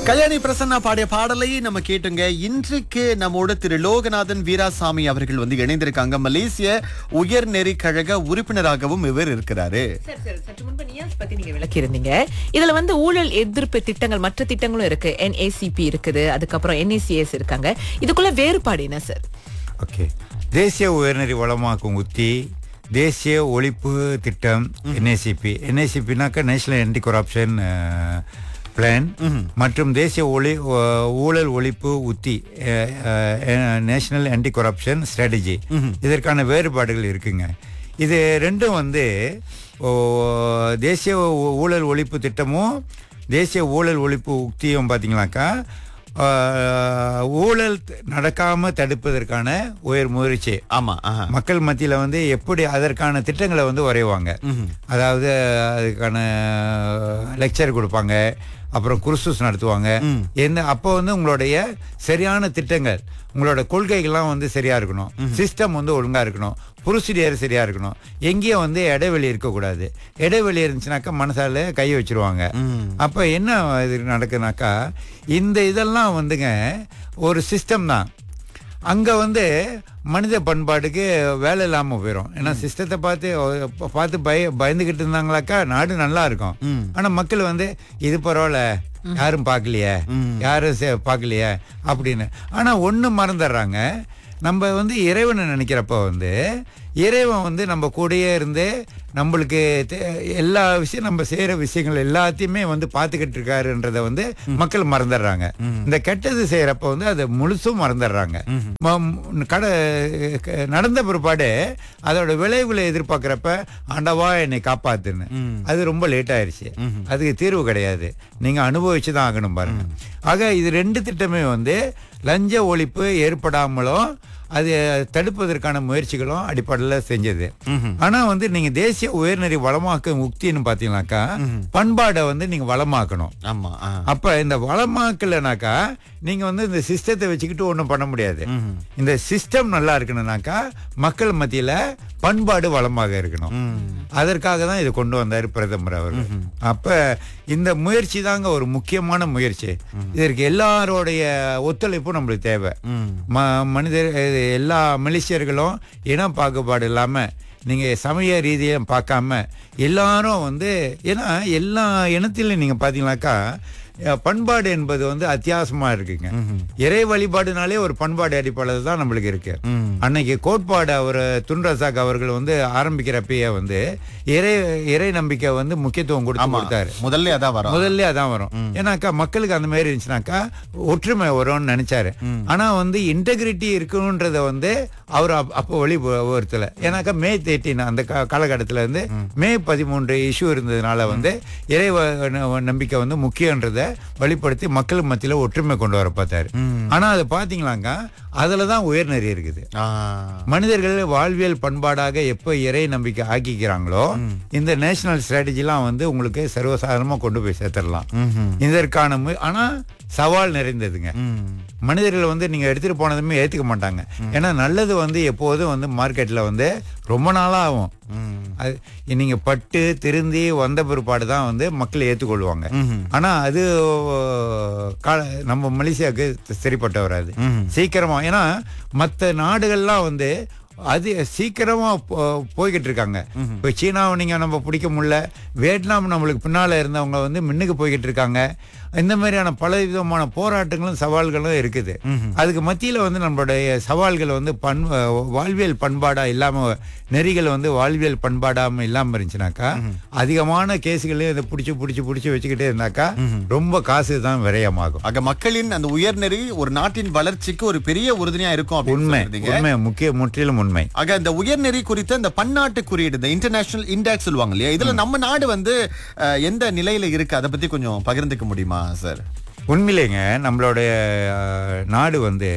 கல்யாணி பிரசன்னா பாடிய பாடலை நம்ம கேட்டுங்க இன்றைக்கு நம்மோட திரு லோகநாதன் வீராசாமி அவர்கள் வந்து இணைந்திருக்காங்க மலேசிய உயர்நெறி கழக உறுப்பினராகவும் இவர் இருக்கிறாரு சரி சரி சற்று முன்பு நியாஸ் பத்தி நீங்க விளக்கி இருந்தீங்க இதுல வந்து ஊழல் எதிர்ப்பு திட்டங்கள் மற்ற திட்டங்களும் இருக்கு என்ஏசிபி இருக்குது அதுக்கப்புறம் என்ஏசிஎஸ் இருக்காங்க இதுக்குள்ள வேறுபாடு என்ன சார் ஓகே தேசிய உயர்நெறி வளமாக்கும் உத்தி தேசிய ஒழிப்பு திட்டம் என்ஏசிபி என்ஏசிபினாக்கா நேஷனல் ஆன்டி கரப்ஷன் பிளான் மற்றும் தேசிய ஒளி அஹ், ஊழல் ஒழிப்பு உத்தி நேஷனல் ஆன்டி கரப்ஷன் ஸ்ட்ராட்டஜி இதற்கான வேறுபாடுகள் இருக்குங்க இது ரெண்டும் வந்து ஓ, தேசிய ஊ- ஊழல் ஒழிப்பு திட்டமும் தேசிய ஊழல் ஒழிப்பு உத்தியும் பார்த்தீங்கன்னாக்கா ஆஹ், ஊழல் த- நடக்காம தடுப்பதற்கான உயர் முயற்சி ஆமா ஆஹா. மக்கள் மத்தியில வந்து எப்படி அதற்கான திட்டங்களை வந்து வரைவாங்க அதாவது அதுக்கான லெக்சர் கொடுப்பாங்க அப்புறம் குர்சஸ் நடத்துவாங்க என்ன அப்போ வந்து உங்களுடைய சரியான திட்டங்கள் உங்களோட கொள்கைகள்லாம் வந்து சரியா இருக்கணும் சிஸ்டம் வந்து ஒழுங்கா இருக்கணும் ப்ரொசீடியர் சரியா இருக்கணும் எங்கேயும் வந்து இடைவெளி இருக்கக்கூடாது இடைவெளி இருந்துச்சுனாக்கா மனசால கை வச்சிருவாங்க அப்ப என்ன இது நடக்குனாக்கா இந்த இதெல்லாம் வந்துங்க ஒரு சிஸ்டம் தான் அங்க வந்து மனித பண்பாடுக்கு வேலை இல்லாம போயிடும் ஏன்னா சிஸ்டத்தை பார்த்து அஹ், ப- பார்த்து பய பயந்துகிட்டு இருந்தாங்களாக்கா நாடு நல்லா இருக்கும் ஆனா மக்கள் வந்து இது பரவாயில்ல யாரும் பார்க்கலையே யாரும் சே- பார்க்கலையே அப்படின்னு ஆனா ஒண்ணு மறந்துடுறாங்க நம்ம வந்து இறைவனை நினைக்கிறப்ப வந்து இறைவன் வந்து நம்ம கூடயே இருந்து நம்மளுக்கு தே- எல்லா விஷயம் நம்ம செய்யற விஷயங்கள் எல்லாத்தையுமே வந்து பார்த்துக்கிட்டு இருக்காருன்றத வந்து மக்கள் மறந்துடுறாங்க இந்த கெட்டது செய்யறப்ப வந்து அதை முழுசும் மறந்துடுறாங்க ம- ம், கட க- நடந்த பிற்பாடு அதோட விளைவுகளை எதிர்பார்க்கறப்ப ஆண்டவா என்னை காப்பாத்துன்னு அது ரொம்ப லேட் ஆயிருச்சு அதுக்கு தீர்வு கிடையாது நீங்க அனுபவிச்சு தான் ஆகணும் பாருங்க ஆக இது ரெண்டு திட்டமே வந்து லஞ்ச ஒழிப்பு ஏற்படாமலும் அது தடுப்பதற்கான முயற்சிகளும் அடிப்படையில் செஞ்சது ஆனா வந்து நீங்க தேசிய உயர்நெறி வளமாக்கும் உக்தின்னு பாத்தீங்கன்னாக்கா பண்பாடை வந்து நீங்க வளமாக்கணும் ஆமா ஆ. அப்ப இந்த வளமாக்கலனாக்கா நீங்க வந்து இந்த சிஸ்டத்தை வச்சுக்கிட்டு ஒண்ணும் பண்ண முடியாது இந்த சிஸ்டம் நல்லா இருக்கணும்னாக்கா மக்கள் மத்தியில பண்பாடு வளமாக இருக்கணும் அதற்காக தான் இதை கொண்டு வந்தாரு பிரதமர் அவர்கள் அப்ப இந்த முயற்சி தாங்க ஒரு முக்கியமான முயற்சி இதற்கு எல்லாரோடைய ஒத்துழைப்பும் நம்மளுக்கு தேவை ம- மனிதர் இது எல்லா மலேசியர்களும் இன பாகுபாடு இல்லாம நீங்க சமய ரீதியா பார்க்காம எல்லாரும் வந்து ஏன்னா எல்லா இனத்திலும் நீங்க பாத்தீங்கன்னாக்கா அஹ், பண்பாடு என்பது வந்து அத்தியாவசியமா இருக்குங்க இறை வழிபாடுனாலே ஒரு பண்பாடு அடிப்படையில் தான் நம்மளுக்கு இருக்கு அன்னைக்கு கோட்பாடு அவர் துன்ரசாக் அவர்கள் வந்து ஆரம்பிக்கிறப்பயே வந்து இறை இறை நம்பிக்கை வந்து முக்கியத்துவம் கொடுத்து ஆமா கொடுத்தாரு முதல்ல அதான் வரும் முதல்ல அதான் வரும் ஏன்னாக்கா மக்களுக்கு அந்த மாதிரி இருந்துச்சுனாக்கா ஒற்றுமை வரும்னு நினைச்சாரு ஆனா வந்து இன்டெகிரிட்டி இருக்கணும்ன்றத வந்து அவர் அப்- அப்போ வெளிப்படுத்தல ஏன்னாக்கா மே தேர்ட்டின் அந்த கா- காலகட்டத்துல இருந்து மே பதிமூன்று இஷ்யூ இருந்ததுனால வந்து இறை வ- ந- நம்பிக்கை வந்து முக்கியன்றத வெளிப்படுத்தி மக்கள் மத்தியில ஒற்றுமை கொண்டு வர பார்த்தாரு ஆனா அதை பாத்தீங்களாக்கா அதுலதான் உயர்நெறி இருக்குது ஆ. மனிதர்கள் வாழ்வியல் பண்பாடாக எப்போ இறை நம்பிக்கை ஆக்கிக்கிறாங்களோ இந்த நேஷனல் ஸ்ட்ராட்டஜிலாம் வந்து உங்களுக்கு சர்வசாதாரணமா கொண்டு போய் சேர்த்துடலாம் இதற்கான மு- ஆனா சவால் நிறைந்ததுங்க மனிதர்கள் வந்து நீங்க எடுத்துட்டு போனதுமே ஏத்துக்க மாட்டாங்க ஏன்னா நல்லது வந்து எப்போதும் வந்து மார்க்கெட்ல வந்து ரொம்ப நாளா ஆகும் அது நீங்க பட்டு திருந்தி வந்த பிற்பாடு தான் வந்து மக்கள் ஏத்துக்கொள்வாங்க ஆனா அது கால- நம்ம மலேசியாவுக்கு சரிப்பட்டு வராது சீக்கிரமா ஏன்னா மற்ற நாடுகள்லாம் வந்து அது சீக்கிரமா போ- போய்கிட்டு இருக்காங்க இப்போ சீனாவை நீங்க நம்ம பிடிக்க முடியல வியட்நாம் நம்மளுக்கு பின்னால இருந்தவங்க வந்து முன்னுக்கு போய்கிட்டு இருக்காங்க இந்த மாதிரியான பல விதமான போராட்டங்களும் சவால்களும் இருக்குது அதுக்கு மத்தியில வந்து நம்மளுடைய சவால்கள் வந்து பண் வாழ்வியல் பண்பாடா இல்லாம நெறிகள் வந்து வாழ்வியல் பண்பாடாம இல்லாம இருந்துச்சுனாக்கா அதிகமான கேஸுகளையும் இதை பிடிச்சி பிடிச்சி பிடிச்சி வச்சுக்கிட்டே இருந்தாக்கா ரொம்ப காசு தான் விரயமாகும் ஆக மக்களின் அந்த உயர்நெறி ஒரு நாட்டின் வளர்ச்சிக்கு ஒரு பெரிய உறுதுணையா இருக்கும் அப்படின்னு உண்மை சொல்றீங்க. உண்மை முக்கிய முற்றிலும் உண்மை ஆக இந்த உயர்நெறி குறித்த இந்த பன்னாட்டு குறியீடு இந்த இன்டர்நேஷனல் இண்டெக்ஸ் சொல்லுவாங்க இல்லையா இதுல நம்ம நாடு வந்து அஹ், எந்த நிலையில இருக்கு அதை பத்தி கொஞ்சம் பகிர்ந்துக்க முடியுமா சார் உண்மையிலேங்க நம்மளுடைய அஹ், நாடு வந்து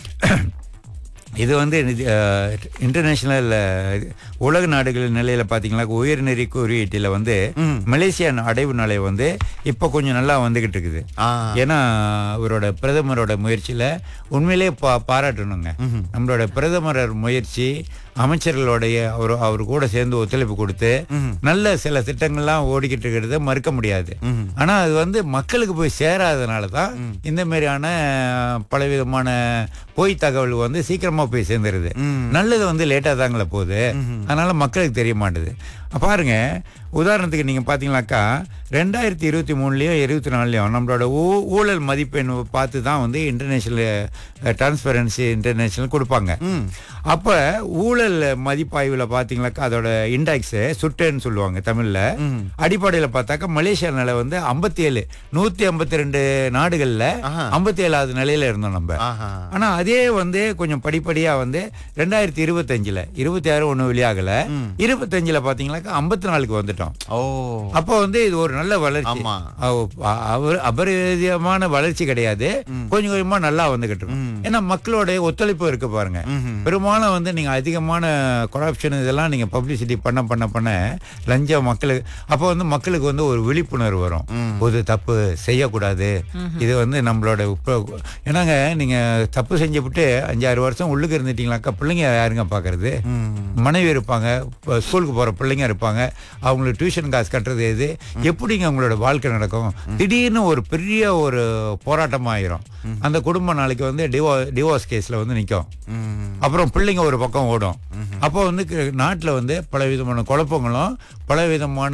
இது வந்து இன்டர்நேஷனல் உலக நாடுகள் நிலையில பாத்தீங்கன்னா உயர்நெறி குறியீட்டில் வந்து மலேசியா அடைவு நிலை வந்து இப்போ கொஞ்சம் நல்லா வந்துகிட்டு இருக்குது ஆ. ஏன்னா அவரோட பிரதமரோட முயற்சியில உண்மையிலேயே பா பாராட்டணுங்க நம்மளோட பிரதமர் முயற்சி அமைச்சர்களுடைய அவர் அவர் கூட சேர்ந்து ஒத்துழைப்பு கொடுத்து நல்ல சில திட்டங்கள்லாம் ஓடிக்கிட்டு இருக்கிறத மறுக்க முடியாது ஆனா அது வந்து மக்களுக்கு போய் சேராதனால தான் இந்த மாதிரியான பலவிதமான பொய் தகவல் வந்து சீக்கிரமா போய் சேர்ந்துருது நல்லது வந்து லேட்டா தாங்களே போகுது அதனால மக்களுக்கு தெரிய மாட்டுது பாருங்க உதாரணத்துக்கு நீங்க பாத்தீங்கன்னாக்கா ரெண்டாயிரத்தி இருபத்தி மூணுலயும் இருபத்தி நாலுலயும் நம்மளோட ஊ- ஊழல் மதிப்பெண் பார்த்து தான் வந்து இன்டர்நேஷனல் டிரான்ஸ்பரன்சி இன்டர்நேஷனல் கொடுப்பாங்க அப்ப ஊழல் மதிப்பாய்வுல பாத்தீங்கன்னாக்கா அதோட இண்டெக்ஸ் சுட்டேன்னு சொல்லுவாங்க தமிழ்ல அடிப்படையில பார்த்தாக்கா மலேசியா நிலை வந்து ஐம்பத்தி ஏழு நூத்தி ஐம்பத்தி ரெண்டு நாடுகள்ல ஆஹா. ஐம்பத்தி ஏழாவது நிலையில இருந்தோம் நம்ம ஆஹா ஆனா அதே வந்து கொஞ்சம் படிப்படியா வந்து ரெண்டாயிரத்தி இருபத்தஞ்சுல இருபத்தி ஆறு ஒண்ணு வெளியாகல இருபத்தஞ்சுல பாத்தீங்கன்னாக்கா ஐம்பத்தி நாலுக்கு வந்துட்டோம் ஓ அப்போ வந்து இது ஒரு நல்ல வளர்ச்சி ஆமா. அவ- அவர் அபரிதமான வளர்ச்சி கிடையாது கொஞ்சம் கொஞ்சமா நல்லா வந்துகிட்டு இருக்கும் ஏன்னா மக்களோட ஒத்துழைப்பு இருக்கு பாருங்க பெரும்பாலும் வந்து நீங்க அதிகமான கரப்ஷன் இதெல்லாம் நீங்க பப்ளிசிட்டி பண்ண பண்ண பண்ண லஞ்சம் மக்களுக்கு அப்போ வந்து மக்களுக்கு வந்து ஒரு விழிப்புணர்வு வரும் ஒரு தப்பு செய்யக்கூடாது இது வந்து நம்மளோட உப்ப- ஏன்னாங்க நீங்க தப்பு செஞ்சுவிட்டு அஞ்சாறு வருஷம் உள்ளுக்கு இருந்துட்டீங்களாக்கா பிள்ளைங்க யாருங்க பாக்குறது மனைவி இருப்பாங்க இப்ப ஸ்கூலுக்கு போற பிள்ளைங்க இருப்பாங்க அவங்களுக்கு டியூஷன் காசு கட்டுறது எது எப்படிங்க அவங்களோட வாழ்க்கை நடக்கும் திடீர்னு ஒரு பெரிய ஒரு போராட்டம் ஆயிரும் அந்த குடும்பம் நாளைக்கு வந்து டிவோ டிவோர்ஸ் கேஸ்ல வந்து நிக்கும் அப்புறம் பிள்ளைங்க ஒரு பக்கம் ஓடும் அப்போ வந்து க- நாட்டுல வந்து பல விதமான குழப்பங்களும் பல விதமான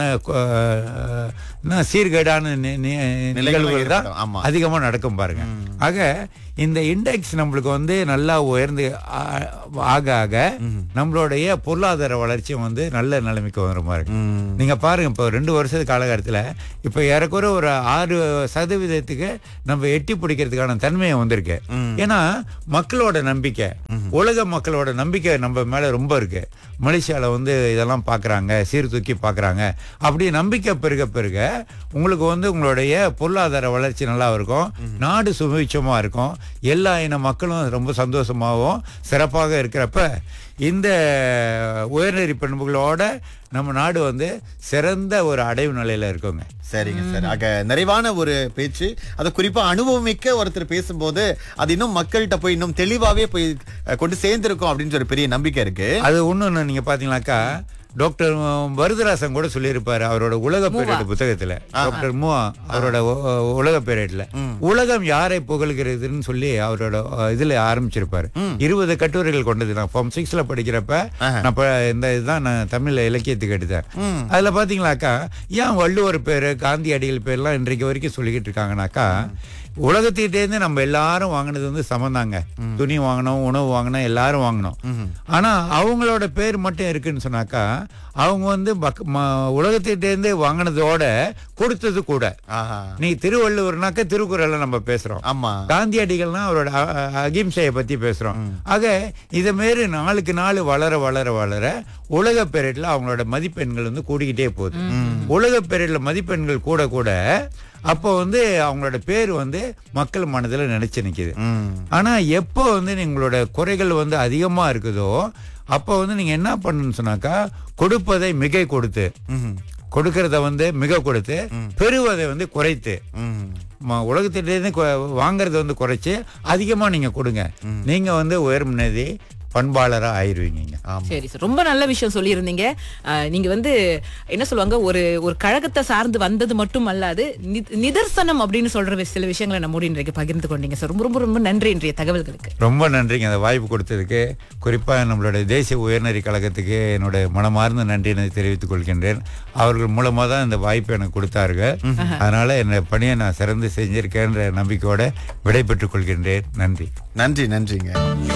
அஹ், என்ன சீர்கேடான நி- நி- நிகழ்வுகள் தான் ஏற்படும். ஆமா. அதிகமா நடக்கும் பாருங்க ஆக இந்த இண்டெக்ஸ் நம்மளுக்கு வந்து நல்லா உயர்ந்து ஆ- ஆக ஆக நம்மளுடைய பொருளாதார வளர்ச்சியும் வந்து நல்ல நிலைமைக்கு வந்துரும் பாருங்க நீங்க பாருங்க இப்போ ரெண்டு வருஷத்து காலகட்டத்தில் இப்போ ஏறக்குறை ஒரு ஆறு சதவீதத்துக்கு நம்ம எட்டி பிடிக்கிறதுக்கான தன்மையை வந்திருக்கு ஏன்னா மக்களோட நம்பிக்கை உலக மக்களோட நம்பிக்கை நம்ம மேல ரொம்ப இருக்கு மலேசியால வந்து இதெல்லாம் பார்க்கறாங்க சீர்தூக்கி பார்க்கறாங்க அப்படி நம்பிக்கை பெருக பெருக உங்களுக்கு வந்து உங்களுடைய பொருளாதார வளர்ச்சி நல்லா இருக்கும் நாடு சுபிட்சமா இருக்கும் எல்லா இன மக்களும் ரொம்ப சந்தோஷமாகவும் சிறப்பாக இருக்கிறப்ப இந்த உயர்நெறி பண்புகளோட நம்ம நாடு வந்து சிறந்த ஒரு அடைவு நிலையில இருக்குங்க சரிங்க சார் ஆக நிறைவான ஒரு பேச்சு அது குறிப்பா அனுபவமிக்க ஒருத்தர் பேசும்போது அது இன்னும் மக்கள்கிட்ட போய் இன்னும் தெளிவாவே போய் அஹ், கொண்டு சேர்ந்திருக்கும் அப்படின்னு ஒரு பெரிய நம்பிக்கை இருக்கு அது ஒண்ணு நீங்க பாத்தீங்கன்னாக்கா டாக்டர் வரதராசன் கூட சொல்லியிருப்பாரு அவரோட உலக பேரேடு புத்தகத்துல டாக்டர் மூ அவரோட உ- உலக பேரேட்ல உலகம் யாரை புகழ்கிறதுன்னு சொல்லி அவரோட அஹ், இதுல ஆரம்பிச்சிருப்பாரு இருபது கட்டுரைகள் கொண்டது நான் ஃபார்ம் சிக்ஸ்ல படிக்கிறப்ப நான் ப- இந்த இதுதான் நான் தமிழ்ல இலக்கியத்துக்கு எடுத்தேன் அதுல பாத்தீங்களாக்கா ஏன் வள்ளுவர் பேரு காந்தியடிகள் பேர்லாம் இன்றைக்கு வரைக்கும் சொல்லிக்கிட்டு இருக்காங்கனாக்கா உலகத்திட்டேருந்து நம்ம எல்லாரும் வாங்கினது வந்து சமந்தாங்க துணி வாங்கணும் உணவு வாங்கணும் எல்லாரும் வாங்கணும் ஆனா அவங்களோட பேர் மட்டும் இருக்குன்னு சொன்னாக்கா அவங்க வந்து பக்- ம- உலகத்திட்டேருந்து வாங்கினதோட கொடுத்தது கூட ஆஹா நீ திருவள்ளுவர்னாக்க திருக்குறளை நம்ம பேசுறோம் ஆமா காந்தியடிகள்னா அவரோட அ- அ- அகிம்சையை பத்தி பேசுறோம் ஆக இத மாரி நாளுக்கு நாள் வளர வளர வளர உலக பெரேட்ல அவங்களோட மதிப்பெண்கள் வந்து கூடிக்கிட்டே போகுது உலக பெரேட்ல மதிப்பெண்கள் கூட கூட அப்போ வந்து அவங்களோட பேர் வந்து மக்கள் மனதுல நினைச்சு நிக்குது ம். ஆனா எப்போ வந்து உங்களோட குறைகள் வந்து அதிகமா இருக்குதோ அப்போ வந்து நீங்க என்ன பண்ணணும்னு சொன்னாக்கா கொடுப்பதை மிகை கொடுத்து கொடுக்கறத வந்து மிக கொடுத்து பெறுவதை வந்து குறைத்து ம். ம- உலகத்திலேருந்து கொ- வாங்குறத வந்து குறைச்சு அதிகமா நீங்க கொடுங்க நீங்க வந்து உயர்ம் நிதி பண்பாளரா ஆயிருவீங்க சரி சார் ரொம்ப நல்ல விஷயம் சொல்லியிருந்தீங்க அஹ், நீங்க வந்து என்ன சொல்லுவாங்க ஒரு ஒரு கழகத்தை சார்ந்து வந்தது மட்டும் அல்லாது நி- நிதர்சனம் அப்படின்னு சொல்ற வி- சில விஷயங்களை நம்மோடு இன்றைக்கு பகிர்ந்து கொண்டீங்க சார் ரொம்ப ரொம்ப ரொம்ப நன்றி இன்றைய தகவல்களுக்கு ரொம்ப நன்றிங்க அந்த வாய்ப்பு கொடுத்ததுக்கு குறிப்பா நம்மளுடைய தேசிய உயர்நெறி கழகத்துக்கு என்னோட மனமார்ந்த நன்றியினை தெரிவித்துக் கொள்கின்றேன் அவர்கள் மூலமா தான் இந்த வாய்ப்பு எனக்கு கொடுத்தார்கள் அதனால என்னோட பணியை நான் சிறந்து செஞ்சிருக்கேன்ற நம்பிக்கையோட விடை பெற்றுக் கொள்கின்றேன் நன்றி நன்றி நன்றிங்க